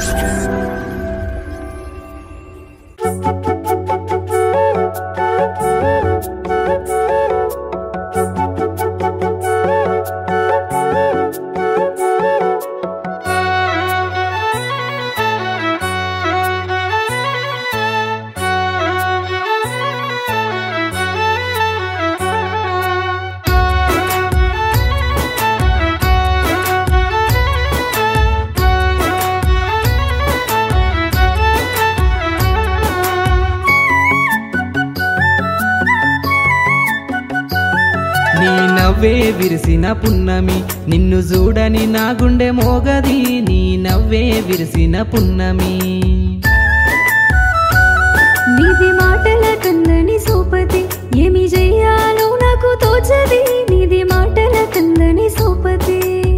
నీ నవ్వే విరిసిన పున్నమి నిన్ను చూడని నా గుండె మోగది నీ నవ్వే విరిసిన పున్నమి నీది మాటల కందని సోపతి ఏమి చెయ్యాలో నాకు తోచది నీది మాటల కందని సోపతి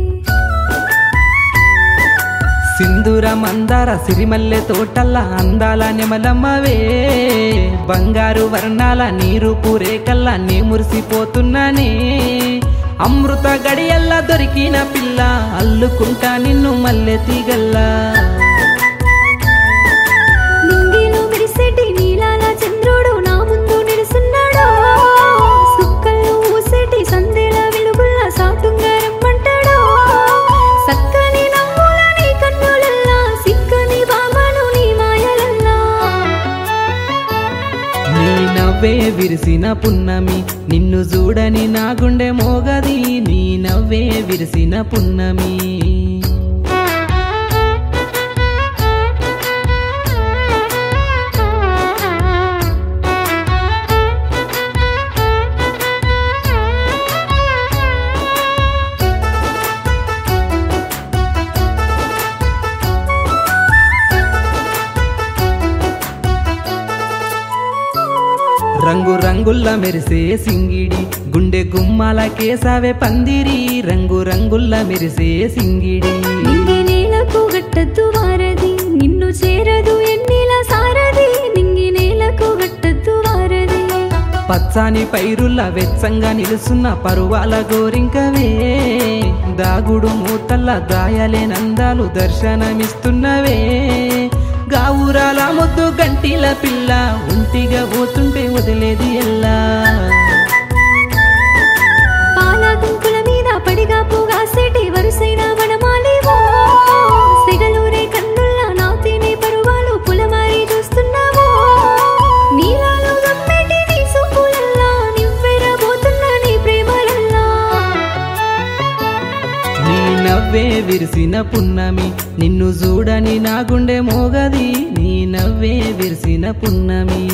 సింధూర మందార సిరిమల్లె తోటల్ల అందాల నెమలమ్మవే బంగారు వర్ణాల నీరు పూరేకల్లా నీ మురిసిపోతున్నానే అమృత గడియల్లా దొరికిన పిల్ల అల్లుకుంటా నిన్ను మల్లె తీగల్లా నింగిలో మెరిసేటి నీలాల చంద్రుడు నా ముందు నిలుసున్నాడు సుక్కల్లో ఊసేటి సందేల వెలుగుల్ల సాటుంగా రమ్మంటాడు సక్కని నవ్వుల నీ కన్నులల్లా సిక్కని బామను నీ మాయలల్లా నీ నవ్వే విరిసిన పున్నమి నిన్ను చూడని నా గుండె మోగది నీ నవ్వే విరిసిన పున్నమి రంగు రంగుల్ల మెరిసే సింగిడి గుండె గుమ్మాల కేసావే పందిరి రంగు రంగుల్ల మెరిసే సింగిడి నింగి నేలకు గట్టద్దు వారది నిన్ను చేరదు ఎన్నిల సారది నింగి నేలకు గట్టద్దు వారది పచ్చాని పైరుల్ల వెచ్చంగా నిలుసున్న పరువాల గోరింకవే దాగుడు మూతల్ల దాయలే నందాలు దర్శనమిస్తున్నవే గావురాల ముద్దు గంటిల పిల్ల ఒంటిగా పోతుంటే వదిలేది ఎల్లా పాల కుంకుల మీద పడిగా పోగాసేటి వరుసైన వనమాలేవో సిగలూరే కన్నుల్లా నా తినే పరువాలు పులమారి చూస్తున్నావో నీలాలో గమ్మేటి నీ సూపులల్లా నివ్వెరబోతున్న నీ ప్రేమలల్లా నీ నవ్వే విరిసిన పున్నమి నిన్ను చూడని నా గుండె మోగది నీ నవ్వే విరిసిన పున్నమి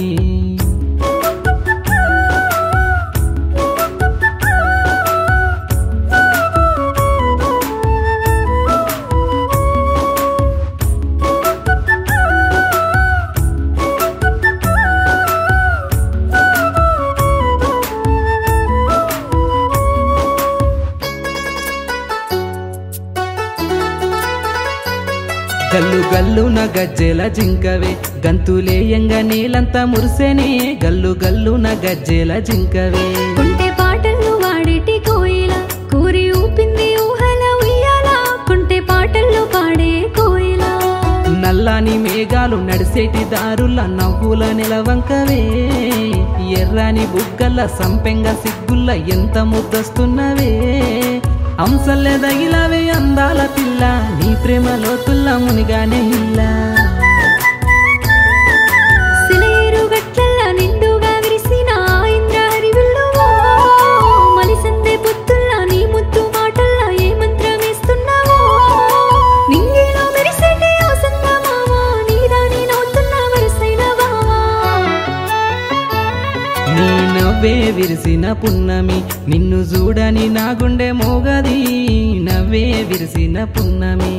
గల్లు గల్లున గజ్జెల జింకవే గంతులేయంగా నీలంతా మురిసెనే గల్లు గల్లున గజ్జెల జింకవే కుంటే పాటలు వాడేటి కోయిల కూరి ఊపింది ఊహల ఉయ్యాల కుంటే పాటల్లో పాడే కోయిల నల్లాని మేఘాలు నడిసేటి దారుల నవ్వుల నిలవంకవే ఎర్రాని బుగ్గల సంపెంగ సిగ్గుల్ల ఎంత ముద్దస్తున్నవే అంశల్లే దగిలవే అందాల పిల్ల నీ ప్రేమలో తుల్ల మునిగానే ఇల్లా సిలేరు గట్లల్ల నిండుగా విరిసిన ఆ ఇంద్రహరి విల్లువో మలిసందే పుత్తుల్ల నీ ముద్దు మాటల్ల ఏ మంత్రమేస్తున్నావో నింగిలో మెరిసేటి ఆ సందమామ నీదాని నవ్వుతున్న వరుసైన బావా నీ నవ్వే విరిసిన పున్నమి నిన్ను చూడని నా గుండె మోగది నవ్వే విరిసిన పున్నమి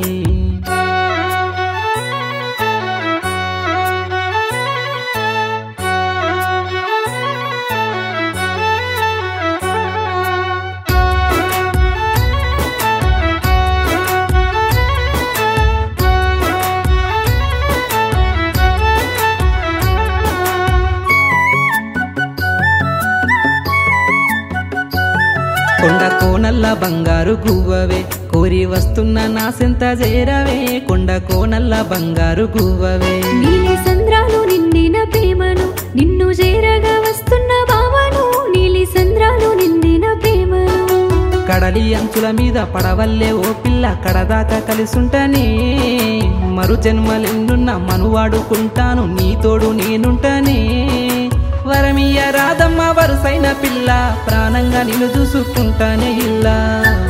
కొండ కోనల్ల బంగారు గువ్వవే కోరి కోరి వస్తున్న నా సెంత చేరవే కొండ కోనల్ల బంగారు గువ్వవే నీలి సంద్రాలు నిండిన ప్రేమను నిన్ను చేరగా వస్తున్న భావను నీలి సంద్రాలు నిండిన ప్రేమను కడలి అంచుల మీద పడవల్లే ఓ పిల్ల కడదాకా కలిసుంటనే మరు జన్మలెన్నున్న మనువాడుకుంటాను నీ తోడు నేనుంటనే వరమియ రాదమ్మ వరుసైన పిల్ల ప్రాణంగా నిన్ను చూసుకుంటానే ఇల్లా